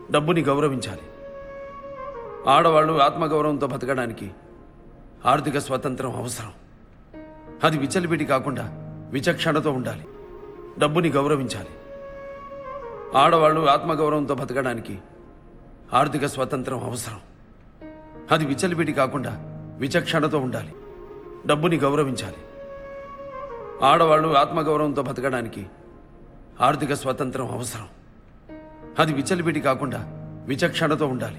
డబ్బుని గౌరవించాలి ఆడవాళ్ళు ఆత్మగౌరవంతో బతకడానికి ఆర్థిక స్వాతంత్రం అవసరం అది విచలిపిటి కాకుండా విచక్షణతో ఉండాలి డబ్బుని గౌరవించాలి ఆడవాళ్ళు ఆత్మగౌరవంతో బతకడానికి ఆర్థిక స్వాతంత్రం అవసరం అది విచలిపిటి కాకుండా విచక్షణతో ఉండాలి డబ్బుని గౌరవించాలి ఆడవాళ్ళు ఆత్మగౌరవంతో బతకడానికి ఆర్థిక స్వాతంత్రం అవసరం అది విచలిపిటి కాకుండా విచక్షణతో ఉండాలి